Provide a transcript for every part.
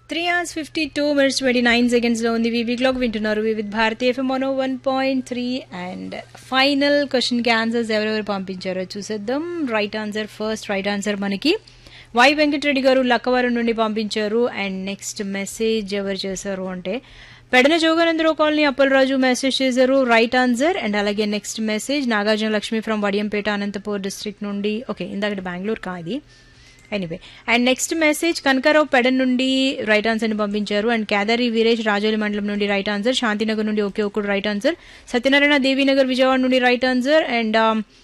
three hours fifty two minutes twenty nine సెకండ్స్లో ఉంది వివి క్లాక్ వింటున్నారు వివిధ్ భారతీ ఎఫ్ఎం మనో one point three and final క్వశ్చన్కి ఆన్సర్స్ ఎవరెవరు పంపించారో చూసేద్దాం right answer first right answer మనకి వై వెంకటరెడ్డి గారు లక్కవరం నుండి పంపించారు అండ్ నెక్స్ట్ మెసేజ్ ఎవరు చేశారు అంటే పెడన జోగానందరావు కాలనీ అప్పలరాజు మెసేజ్ చేశారు రైట్ ఆన్సర్ అండ్ అలాగే next message Nagarjuna Lakshmi from Vadiyampeta Anantapur district నుండి ఓకే ఇందాక బెంగళూరు కాది anyway and next message Kanakarao Pedan నుండి రైట్ ఆన్సర్ని పంపించారు అండ్ కేదారి వీరేష్ రాజోలి మండలం నుండి రైట్ ఆన్సర్ శాంతినగర్ నుండి ఒకే ఒకటి రైట్ ఆన్సర్ సత్యనారాయణ దేవీనగర్ విజయవాడ నుండి రైట్ ఆన్సర్ అండ్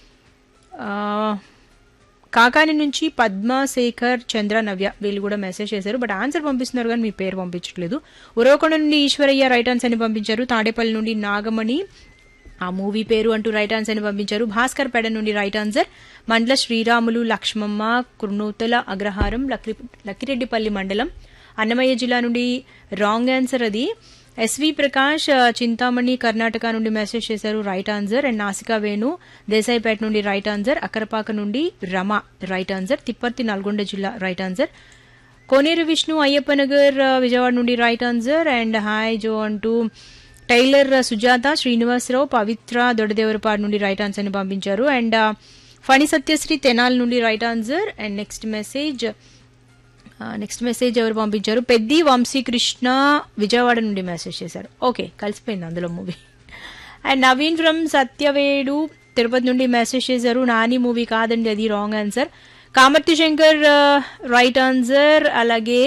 కాకాని నుంచి పద్మశేఖర్ చంద్ర నవ్య వీళ్ళు కూడా మెసేజ్ చేశారు బట్ ఆన్సర్ పంపిస్తున్నారు కానీ మీ పేరు పంపించట్లేదు ఉరవకొండ నుండి ఈశ్వరయ్య రైట్ ఆన్సర్ ని పంపించారు తాడేపల్లి నుండి నాగమణి ఆ మూవీ పేరు అంటూ రైట్ ఆన్సర్ ని పంపించారు భాస్కర్ పెడ నుండి రైట్ ఆన్సర్ మండల శ్రీరాములు లక్ష్మమ్మ కుర్నూతల అగ్రహారం లక్కి లక్కిరెడ్డిపల్లి మండలం అన్నమయ్య జిల్లా నుండి రాంగ్ ఆన్సర్ అది ఎస్వి ప్రకాష్ చింతామణి కర్ణాటక నుండి మెసేజ్ చేశారు రైట్ ఆన్సర్ అండ్ నాసికా వేణు దేశాయిపేట నుండి రైట్ ఆన్సర్ అక్కరపాక నుండి రమ రైట్ ఆన్సర్ తిప్పర్తి నల్గొండ జిల్లా రైట్ ఆన్సర్ కోనేరు విష్ణు అయ్యప్పనగర్ విజయవాడ నుండి right answer and hi Jo అంటూ టైలర్ సుజాత శ్రీనివాసరావు పవిత్ర దొడదేవరపాడు నుండి రైట్ ఆన్సర్ ని పంపించారు అండ్ ఫణి సత్యశ్రీ తెనాల్ నుండి right answer and next message next message ఎవరు పంపించారు పెద్ది వంశీకృష్ణ విజయవాడ నుండి మెసేజ్ చేశారు ఓకే కలిసిపోయింది అందులో movie and Naveen from Satyavedu Tirupati నుండి మెసేజ్ చేశారు నాని మూవీ కాదండి అది wrong answer Kamarthi Shankar right answer అలాగే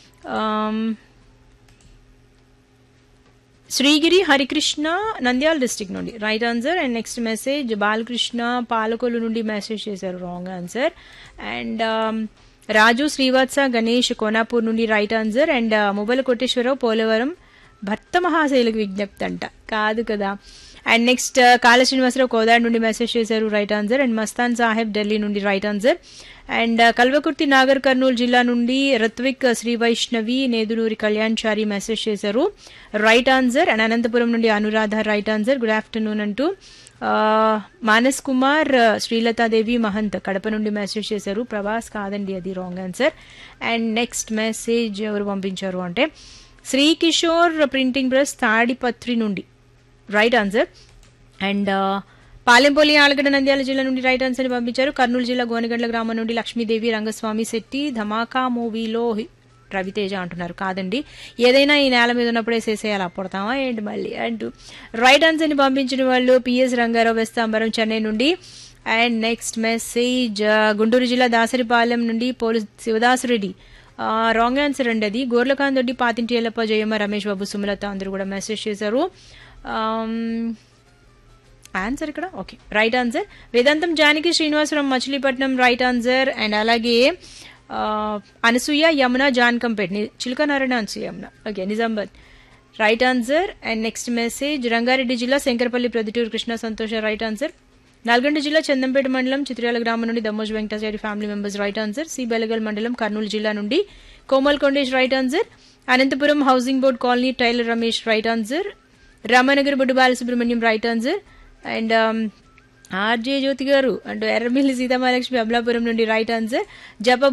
శ్రీగిరి హరికృష్ణ నంద్యాల డిస్టిక్ నుండి right answer and next message Balakrishna Palakollu నుండి మెసేజ్ చేశారు wrong answer and Raju Srivatsa Ganesh Konapur నుండి right answer and mobile Koteswararao Polavaram భర్త మహాశైలకు విజ్ఞప్తి అంట కాదు కదా అండ్ నెక్స్ట్ కాళ శ్రీనివాసరావు కోదాడ్ నుండి మెసేజ్ చేశారు right answer and Mastan Saheb Delhi నుండి right answer and Kalwakurthy Nagar Kurnool జిల్లా నుండి రత్విక్ శ్రీ వైష్ణవి నేదునూరి కళ్యాణ్ చారి మెసేజ్ చేశారు రైట్ ఆన్సర్ అండ్ అనంతపురం నుండి Anuradha right answer good afternoon అంటూ మానస్ కుమార్ శ్రీలతాదేవి మహంత్ కడప నుండి మెసేజ్ చేశారు ప్రభాస్ కాదండి అది wrong answer and next message ఎవరు పంపించారు అంటే శ్రీ కిషోర్ ప్రింటింగ్ ప్రెస్ తాడిపత్రి నుండి right answer and Palempalli Allagadda Nandyal జిల్లా నుండి రైట్ ఆన్సర్ పంపించారు కర్నూలు జిల్లా గోనగండ్ల గ్రామం నుండి లక్ష్మీదేవి రంగస్వామి శెట్టి ధమాకా మూవీలో రవితేజ అంటున్నారు కాదండి ఏదైనా ఈ నేల మీద ఉన్నప్పుడే చేసేయాలి అప్పుడతామా ఏంటి మళ్ళీ అంటూ రైట్ ఆన్సర్ని పంపించిన వాళ్ళు పిఎస్ రంగారావు వెస్తాంబరం చెన్నై నుండి అండ్ నెక్స్ట్ మెసేజ్ గుంటూరు జిల్లా దాసరిపాలెం నుండి పోలు శివదాసరెడ్డి రాంగ్ ఆన్సర్ అండి అది గోర్లకాంత్ రెడ్డి పాతింటి ఎల్లప్ప జయమ్మ రమేష్ బాబు సుమలత అందరూ కూడా మెసేజ్ చేశారు ఆన్సర్ ఇక్కడ okay right answer Vedantam Janaki Srinivasarao Machilipatnam right answer and అలాగే Anasuya Yamuna Jankampet Chiluka Narayana Anasuya Yamuna okay Nizamabad right answer and next message Rangareddy జిల్లా శంకరపల్లి ప్రొద్దుటూరు కృష్ణ సంతోష రైట్ ఆన్సర్ నల్గొండ జిల్లా చందంపేట మండలం చిత్రాల గ్రామం నుండి Dammoj Venkatachari family members right answer C Belagal మండలం కర్నూలు జిల్లా నుండి Komal Kondesh right answer Anantapuram housing board colony tailor Ramesh right answer Ramanagar Boddu Balasubrahmanyam right answer and RJ Jyothi garu అంటూ ఎర్రమిల్లి సీతామహాలక్ష్మి అమలాపురం నుండి రైట్ ఆన్సర్ జప